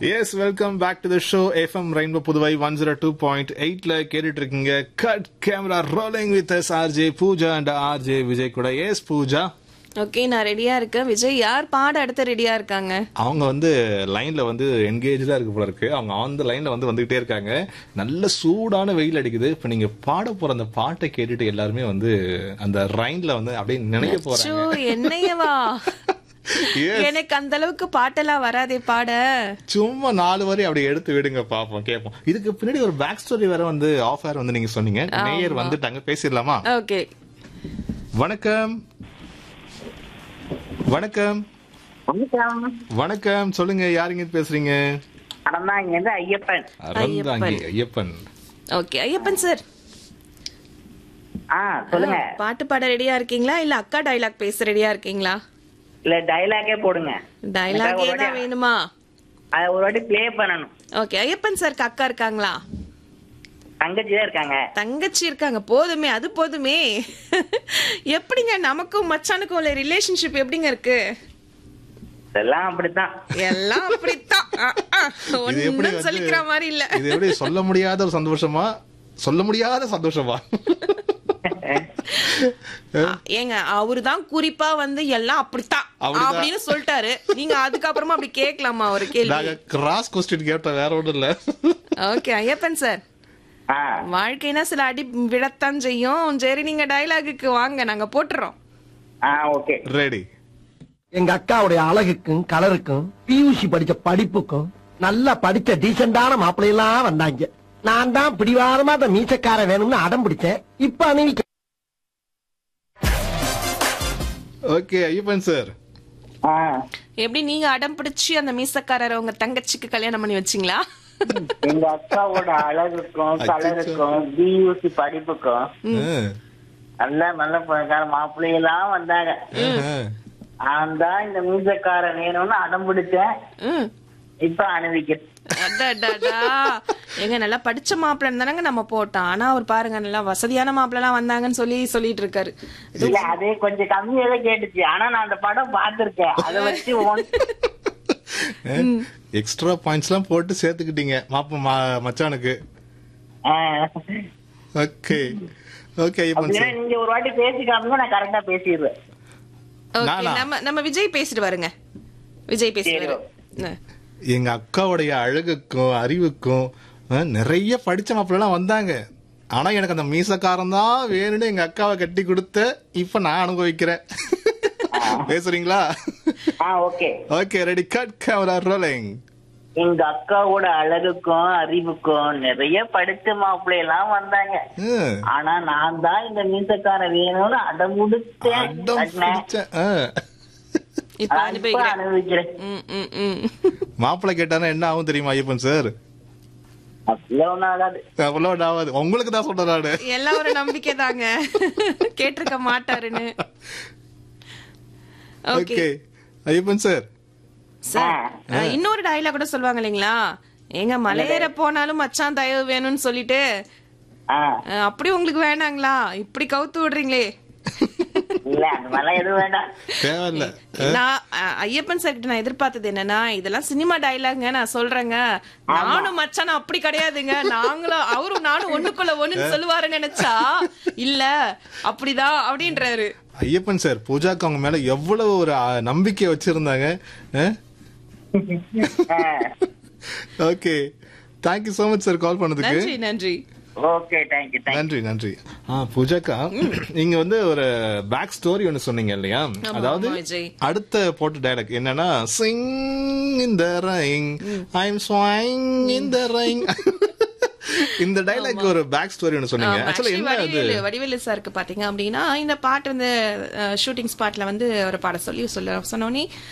S welcome back to the show FM Rainbow Puduvai one zero two point எயிட்ல கேட்டுட்டு இருக்கீங்க cut camera rolling with yes RJ Pooja and RJ Vijay கூட yes Pooja okay நான் ரெடியா இருக்கேன் விஜய் யார் பாட அடுத்து ரெடியா இருக்காங்க அவங்க வந்து லைன்ல வந்து என்கேஜா இருக்கு போல இருக்கு அவங்க அந்த லைன்ல வந்து வந்துகிட்டே இருக்காங்க நல்ல சூடான வெயில் அடிக்குது இப்ப நீங்க பாட போற அந்த பாட்டை கேட்டுட்டு எல்லாருமே வந்து அந்த ரைன்ல வந்து அப்படியே நினைக்க சோ போறாங்க என்னையவா Yes. எனக்கு அந்த அளவுக்கு பாட்டெல்லாம் வராதே பாட சும்மா நாலு வரி அப்படி எடுத்து விடுங்க பாப்போம் கேட்போம் இதுக்கு பின்னாடி ஒரு பேக் ஸ்டோரி வேற வந்து ஆஃப் ஏர் வந்து நீங்க சொன்னீங்க நேயர் வந்துட்டாங்க பேசிடலாமா ஓகே வணக்கம் வணக்கம் வணக்கம் வணக்கம் சொல்லுங்க யாருங்க பேசுறீங்க அடம்தான் இங்க இருந்து ஐயப்பன் அறந்தாங்கி ஐயப்பன் ஓகே ஐயப்பன் சார் ஆ சொல்லுங்க பாட்டு பாட ரெடியா இருக்கீங்களா இல்ல அக்கா டைலாக் பேச ரெடியா இருக்கீங்களா இல்ல டைலாக்கே போடுங்க டைலாகே தான் வேணுமா அத ஒரு வாட்டி ப்ளே பண்ணணும் ஓகே ஐயப்பன் சாருக்கு அக்கா இருக்காங்களா தங்கச்சி தான் இருக்காங்க தங்கச்சி இருக்காங்க போதுமே அது போதுமே எப்படிங்க நமக்கும் மச்சானுக்கும் உள்ள ரிலேஷன்ஷிப் எப்படிங்க இருக்கு இதெல்லாம் அப்படித்தான் எல்லாம் அப்படித்தான் அஹ், அஹ். இது எப்படி ஒண்ணும் சொல்லிக்கிற மாதிரி இல்ல வந்து இது எப்படி சொல்ல முடியாத ஒரு சந்தோஷமா சொல்ல முடியாத சந்தோஷமா அஹ், ஏங்க அவருதான் குறிப்பா வந்து எல்லாம் அப்படித்தான் அப்படிதான். அப்படின்னு சொல்லிட்டாரு நீங்க அதுக்கப்புறமா அப்படி கேட்கலாமா ஒரு கேள்வி நாங்க கிராஸ் கொஸ்டின் கேட்ட வேற ஒண்ணும் இல்ல ஓகே ஐயப்பன் சார் ஆ வாழ்க்கைனா சில அடி விழத்தான் செய்யும் சரி நீங்க டயலாகுக்கு வாங்க நாங்க போட்டுறோம் ஆ ஓகே ரெடி எங்க அக்காவுடைய அழகுக்கும் கலருக்கும் பியூசி படிச்ச படிப்புக்கும் நல்லா படிச்ச டீசெண்டான மாப்பிள்ளையெல்லாம் வந்தாங்க நான் தான் பிடிவாரமா அந்த மீசக்கார வேணும்னு அடம் பிடிச்சேன் இப்ப அணிவிக்க ஓகே ஐயப்பன் சார் ஆ எப்படி நீங்க அடம் பிடிச்சு அந்த மீசக்காரரை உங்க தங்கச்சிக்கு கல்யாணம் பண்ணி வச்சீங்களா எங்க அக்காவோட அழகுக்கும் கலருக்கும் பியூசி படிப்புக்கும் நல்ல நல்ல பணக்கார மாப்பிள்ளையெல்லாம் வந்தாங்க நான் தான் இந்த மீசக்கார வேணும்னு அடம் பிடிச்சேன் ம் இப்ப அனுபவிக்கிறேன் அடடடா. ஏங்க நல்லா படிச்ச மாப்பிள்ளை தானங்க நம்ம போட்டோம் ஆனா அவர் பாருங்க நல்லா வசதியான மாப்பிள்ளை எல்லாம் வந்தாங்கன்னு சொல்லி சொல்லிட்டு இருக்காரு இல்ல அது கொஞ்சம் கம்மியா தான் கேட்டுச்சு ஆனா நான் அந்த படம் பார்த்திருக்கேன் அதை வச்சு ஒன்- எக்ஸ்ட்ரா பாயிண்ட்ஸ் எல்லாம் போட்டு சேர்த்துக்கிட்டீங்க மாப்ப மா- மச்சானுக்கு ஆ. ஓகே ஓகே ஐயப்பன் அப்படின்னா சார் நீங்க ஒரு வாட்டி பேசி காமிங்க நான் கரெக்டா பேசிடுவேன் ஓகே நானா? நம்ம நம்ம விஜய் பேசிட்டு வருங்க விஜய் பேசிடுவாரு ஆ. எங்க அக்காவுடைய அழகுக்கும் அறிவுக்கும் அஹ், நிறைய படிச்ச மாப்பிள்ளலாம் வந்தாங்க ஆனா எனக்கு அந்த மீசக்காரன் தான் வேணும்னு எங்க அக்காவை கட்டி கொடுத்த இப்ப நான் அனுபவிக்கிறேன் பேசுறீங்களா ஆ okay okay ready cut camera rolling எங்க அக்காவோட அழகுக்கும் அறிவுக்கும் நிறைய படிச்ச மாப்பிள்ளை எல்லாம் வந்தாங்க ஆனா நான் தான் இந்த மீசக்கார வேணும்னு அடம் முடிச்சேன் அடம் கட்டினேன். பிடிச்ச அஹ். இப்ப நான் இப்ப அனுபவிக்கிறேன் அனுபவிக்கிறேன் ம், ம், ம். மாப்பிள்ளை கேட்டானா என்ன ஆகும் தெரியுமா ஐயப்பன் சார் அப்படிலாம் ஒண்ணும் ஆகாது அவ்வளோ ஆகாது உங்களுக்கு தான் சொல்றேன் நானு எல்லாம் ஒரு நம்பிக்கை தாங்க கேட்டிருக்க மாட்டாருன்னு okay okay Ayyappan sir sir அஹ், இன்னொரு டயலாக் கூட சொல்லுவாங்க இல்லைங்களா ஏங்க மலையேற போனாலும் மச்சான் தயவு வேணும்னு சொல்லிட்டு ஆ அஹ், அப்படி உங்களுக்கு வேணாங்களா இப்படி கவுத்து விடுறீங்களே இல்ல அந்த மாதிரிலாம் எதுவும் வேண்டாம் தேவையில்ல நான் அஹ், ஐயப்பன் சார் கிட்ட நான் எதிர்பார்த்தது என்னன்னா இதெல்லாம் சினிமா டயலாக்ங்க நான் சொல்றேங்க நானும் மச்சான் அப்படி கிடையாதுங்க நாங்களும் அவரும் நானும் ஒண்ணுக்குள்ள ஒண்ணுன்னு சொல்லுவாருன்னு நினைச்சா இல்ல அப்படிதான் அப்படின்றாரு ஐயப்பன் சார் பூஜாக்கு அவங்க மேல எவ்வளவு ஒரு அ, நம்பிக்கை வச்சிருந்தாங்க ஆ. Okay thank you so much sir கால் பண்ணதுக்கு நன்றி நன்றி ஓகே தேங்க்யூ தேங்க்யூ நன்றி நன்றி ஆ பூஜாக்கா நீங்க வந்து ஒரு பேக் ஸ்டோரி ஒன்னு சொன்னீங்க இல்லையா அதாவது ஆமா, விஜய். அடுத்த போட்டு டைலாக் என்னன்னா சிங் இந்த ரைங் ஐ எம் ஸ்வாயிங் இந்த ரைங் இந்த டைலாக் ஒரு பேக் ஸ்டோரி ஒன்னு சொன்னீங்க ஆமா, ஆக்சுவலா actually என்ன அது வடிவேலு வடிவேலு சாருக்கு பாத்தீங்க அப்படின்னா இந்த பாட்டு வந்து ஷூட்டிங் ஸ்பாட்ல வந்து ஒரு பாட சொல்லி சொல்ல சொன்னோன்னே